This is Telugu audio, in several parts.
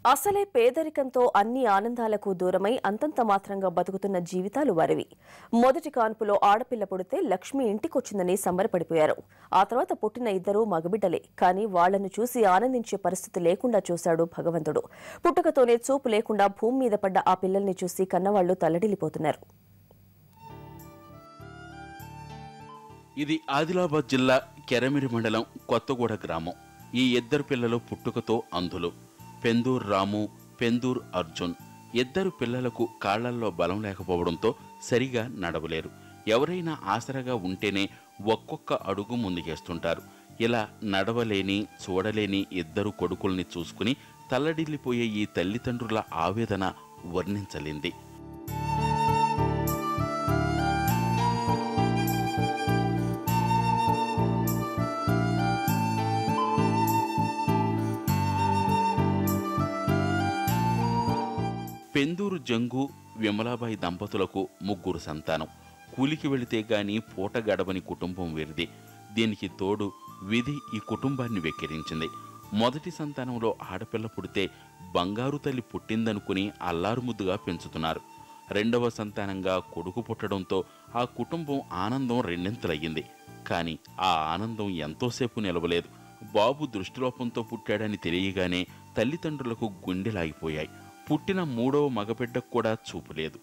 అసలే పేదరికంతో అన్ని ఆనందాలకు దూరమై అంతంత మాత్రంగా బతుకుతున్న జీవితాలు వారివి మొదటి కాన్పులో ఆడపిల్ల పుడితే లక్ష్మి ఇంటికొచ్చిందని సంబరపడిపోయారు ఆ తర్వాత పుట్టిన ఇద్దరూ మగబిడ్డలే కానీ వాళ్లను చూసి ఆనందించే పరిస్థితి లేకుండా చూశాడు భగవంతుడు పుట్టుకతోనే చూపు లేకుండా భూమి మీద పడ్డ ఆ పిల్లల్ని చూసి కన్నవాళ్లు తల్లడిల్లిపోతున్నారు ఇది ఆదిలాబాద్ జిల్లా కెరమిరి మండలం కొత్తగూడ గ్రామం ఈ ఇద్దరు పిల్లలు పుట్టుకతో అంధులు పెందూర్ రాము పెందూర్ అర్జున్ ఇద్దరు పిల్లలకు కాళ్లల్లో బలం లేకపోవడంతో సరిగా నడవలేరు ఎవరైనా ఆసరగా ఉంటేనే ఒక్కొక్క అడుగు ముందుకేస్తుంటారు ఇలా నడవలేని చూడలేని ఇద్దరు కొడుకుల్ని చూసుకుని తల్లడిల్లిపోయే ఈ తల్లిదండ్రుల ఆవేదన వర్ణించలేంది పెందూరు జంగు విమలాబాయి దంపతులకు ముగ్గురు సంతానం కూలికి వెళితే గాని పూట గడవని కుటుంబం వీరిది దీనికి తోడు విధి ఈ కుటుంబాన్ని వెక్కిరించింది మొదటి సంతానంలో ఆడపిల్ల పుడితే బంగారు తల్లి పుట్టిందనుకుని అల్లారుముద్దుగా పెంచుతున్నారు రెండవ సంతానంగా కొడుకు పుట్టడంతో ఆ కుటుంబం ఆనందం రెండింతలయ్యింది కానీ ఆ ఆనందం ఎంతోసేపు నిలవలేదు బాబు దృష్టిలోపంతో పుట్టాడని తెలియగానే తల్లిదండ్రులకు గుండెలాగిపోయాయి పుట్టిన మూడవ మగబిడ్డకు కూడా చూపు లేదు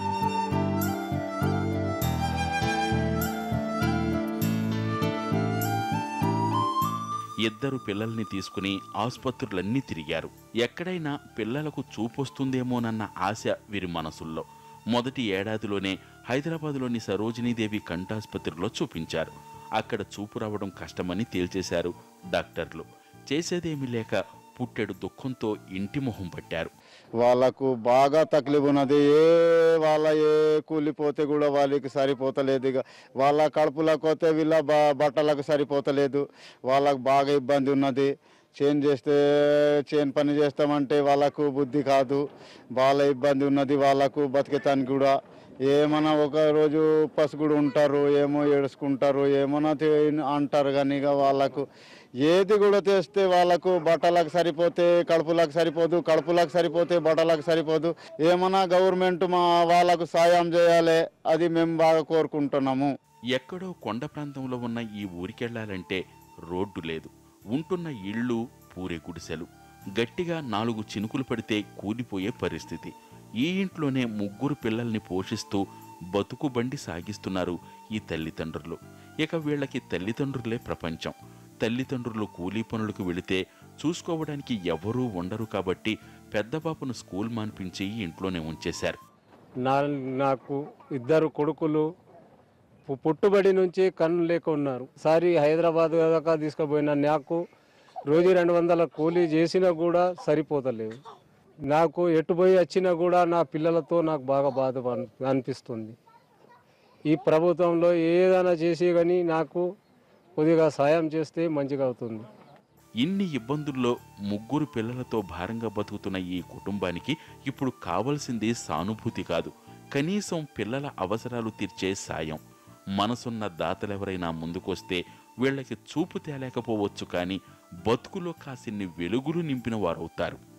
ఇద్దరు పిల్లల్ని తీసుకుని ఆసుపత్రులన్నీ తిరిగారు ఎక్కడైనా పిల్లలకు చూపొస్తుందేమోనన్న ఆశ వీరి మనసుల్లో మొదటి ఏడాదిలోనే హైదరాబాదులోని సరోజినీదేవి కంటాసుపత్రిలో చూపించారు అక్కడ చూపు రావడం కష్టమని తేల్చేశారు డాక్టర్లు చేసేదేమీ లేక పుట్టెడు దుఃఖంతో ఇంటి మొహం పట్టారు వాళ్ళకు బాగా తక్లీఫ్ ఉన్నది ఏ వాళ్ళ ఏ కూలిపోతే కూడా వాళ్ళకి సరిపోతలేదు ఇక వాళ్ళ కడుపులకు పోతే వీళ్ళ బ- బట్టలకు సరిపోతలేదు వాళ్ళకు బాగా ఇబ్బంది ఉన్నది చేన్ చేస్తే చేన్ పని చేస్తామంటే వాళ్ళకు బుద్ధి కాదు వాళ్ళ ఇబ్బంది ఉన్నది వాళ్ళకు బతికేతానికి కూడా ఏమన్నా ఒక రోజు ఉపాస్ కూడా ఉంటారు ఏమో ఏడుచుకుంటారు ఏమన్నా తే- అంటారు కానీ ఇక వాళ్ళకు ఏది కూడా తెస్తే వాళ్ళకు బట్టలకు సరిపోతే కడుపులకు సరిపోదు కడుపులకు సరిపోతే బట్టలకు సరిపోదు ఏమన్నా గవర్నమెంట్ మా వాళ్ళకు సాయం చేయాలి అది మేము బాగా కోరుకుంటున్నాము ఎక్కడో కొండ ప్రాంతంలో ఉన్న ఈ ఊరికెళ్లాలంటే రోడ్డు లేదు ఉంటున్న ఇళ్ళు పూరే గుడిసెలు గట్టిగా నాలుగు చినుకులు పడితే కూలిపోయే పరిస్థితి ఈ ఇంట్లోనే ముగ్గురు పిల్లల్ని పోషిస్తూ బతుకు బండి సాగిస్తున్నారు ఈ తల్లిదండ్రులు ఇక వీళ్ళకి తల్లిదండ్రులే ప్రపంచం తల్లిదండ్రులు కూలీ పనులకు వెళితే చూసుకోవడానికి ఎవరూ ఉండరు కాబట్టి పెద్ద పాపను స్కూల్ మాన్పించి ఇంట్లోనే ఉంచేశారు నా నాకు ఇద్దరు కొడుకులు పు- పుట్టుబడి నుంచి కన్ను లేక ఉన్నారు సారి హైదరాబాద్ దాకా తీసుకుపోయిన నాకు రోజు రెండు వందల కూలీ చేసినా కూడా సరిపోతలేవు నాకు ఎటు పోయి వచ్చినా కూడా నా పిల్లలతో నాకు బాగా బాధ అన్- అనిపిస్తుంది ఈ ప్రభుత్వంలో ఏదైనా చేసి కానీ నాకు కొద్దిగా సాయం చేస్తే మంచిగా అవుతుంది ఇన్ని ఇబ్బందుల్లో ముగ్గురు పిల్లలతో భారంగా బతుకుతున్న ఈ కుటుంబానికి ఇప్పుడు కావలసింది సానుభూతి కాదు కనీసం పిల్లల అవసరాలు తీర్చే సాయం మనసున్న దాతలెవరైనా ముందుకొస్తే వీళ్ళకి చూపు తేలేకపోవచ్చు కానీ బతుకులో కాసిన్ని వెలుగులు నింపిన వారవుతారు